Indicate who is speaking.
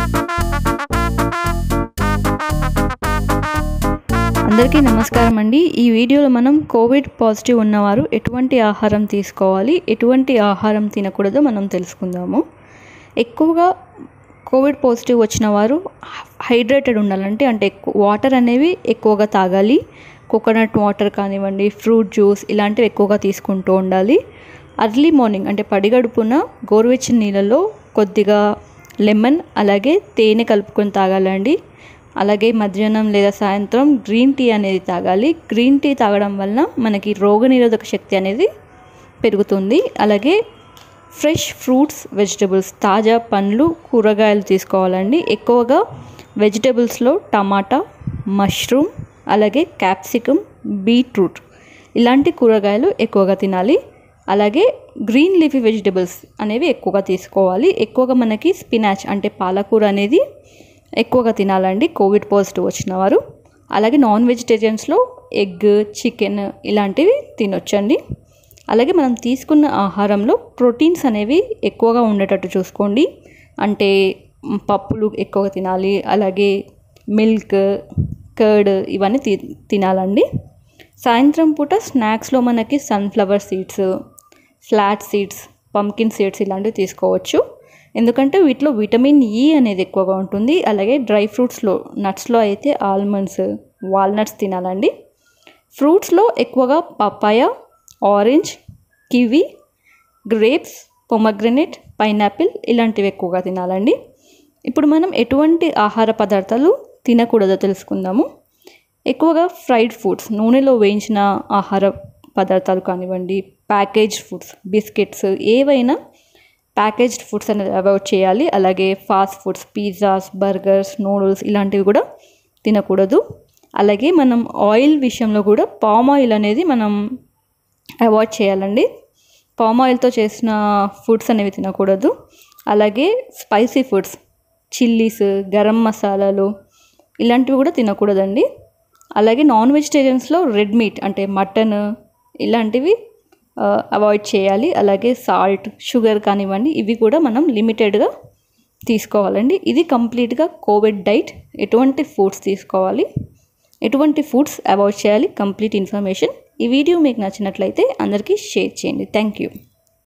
Speaker 1: అందరికీ నమస్కారం అండి ఈ వీడియోలో మనం కోవిడ్ పాజిటివ్ ఉన్నవారు ఎటువంటి ఆహారం తీసుకోవాలి ఎటువంటి ఆహారం తినకూడదో మనం తెలుసుకుందాము ఎక్కువగా కోవిడ్ పాజిటివ్ వచ్చిన వారు హైడ్రేటెడ్ ఉండాలంటే అంటే ఎక్కువ వాటర్ అనేవి ఎక్కువగా తాగాలి కోకోనట్ వాటర్ కానివ్వండి ఫ్రూట్ జ్యూస్ ఇలాంటివి ఎక్కువగా తీసుకుంటూ ఉండాలి అర్లీ మార్నింగ్ అంటే పడిగడుపున గోరువెచ్చని నీళ్ళలో కొద్దిగా లెమన్ అలాగే తేనె కలుపుకొని తాగాలండి అలాగే మధ్యాహ్నం లేదా సాయంత్రం గ్రీన్ టీ అనేది తాగాలి గ్రీన్ టీ తాగడం వలన మనకి రోగనిరోధక శక్తి అనేది పెరుగుతుంది అలాగే ఫ్రెష్ ఫ్రూట్స్ వెజిటబుల్స్ తాజా పండ్లు కూరగాయలు తీసుకోవాలండి ఎక్కువగా వెజిటబుల్స్లో టమాటా మష్రూమ్ అలాగే క్యాప్సికమ్ బీట్రూట్ ఇలాంటి కూరగాయలు ఎక్కువగా తినాలి అలాగే గ్రీన్ లీఫీ వెజిటబుల్స్ అనేవి ఎక్కువగా తీసుకోవాలి ఎక్కువగా మనకి స్పినాచ్ అంటే పాలకూర అనేది ఎక్కువగా తినాలండి కోవిడ్ పాజిటివ్ వచ్చిన వారు అలాగే నాన్ వెజిటేరియన్స్లో ఎగ్ చికెన్ ఇలాంటివి తినొచ్చండి అలాగే మనం తీసుకున్న ఆహారంలో ప్రోటీన్స్ అనేవి ఎక్కువగా ఉండేటట్టు చూసుకోండి అంటే పప్పులు ఎక్కువగా తినాలి అలాగే మిల్క్ కర్డ్ ఇవన్నీ తి తినాలండి సాయంత్రం పూట స్నాక్స్లో మనకి sunflower seeds flax seeds pumpkin seeds ఇలాంటివి తీసుకోవచ్చు ఎందుకంటే వీటిలో విటమిన్ ఈ అనేది ఎక్కువగా ఉంటుంది అలాగే డ్రై ఫ్రూట్స్లో నట్స్లో అయితే ఆల్మండ్స్ వాల్నట్స్ తినాలండి ఫ్రూట్స్లో ఎక్కువగా papaya orange kiwi grapes pomegranate pineapple ఇలాంటివి ఎక్కువగా తినాలండి ఇప్పుడు మనం ఎటువంటి ఆహార పదార్థాలు తినకూడదో తెలుసుకుందాము ఎక్కువగా ఫ్రైడ్ ఫుడ్స్ నూనెలో వేయించిన ఆహార పదార్థాలు కానివ్వండి ప్యాకేజ్డ్ ఫుడ్స్ బిస్కెట్స్ ఏవైనా ప్యాకేజ్డ్ ఫుడ్స్ అనేది అవాయిడ్ చేయాలి అలాగే fast foods pizzas burgers noodles ఇలాంటివి కూడా తినకూడదు అలాగే మనం ఆయిల్ విషయంలో కూడా పామ్ ఆయిల్ అనేది మనం అవాయిడ్ చేయాలండి పామ్ ఆయిల్తో చేసిన ఫుడ్స్ అనేవి తినకూడదు అలాగే స్పైసీ ఫుడ్స్ చిల్లీస్ గరం మసాలాలు ఇలాంటివి కూడా తినకూడదండి అలాగే నాన్ వెజిటేరియన్స్లో రెడ్ మీట్ అంటే మటన్ ఇలాంటివి అవాయిడ్ చేయాలి అలాగే సాల్ట్ షుగర్ కానివ్వండి ఇవి కూడా మనం లిమిటెడ్గా తీసుకోవాలండి ఇది కంప్లీట్గా కోవిడ్ డైట్ ఎటువంటి ఫుడ్స్ తీసుకోవాలి ఎటువంటి ఫుడ్స్ అవాయిడ్ చేయాలి కంప్లీట్ ఇన్ఫర్మేషన్ ఈ వీడియో మీకు నచ్చినట్లయితే అందరికీ షేర్ చేయండి థ్యాంక్ యూ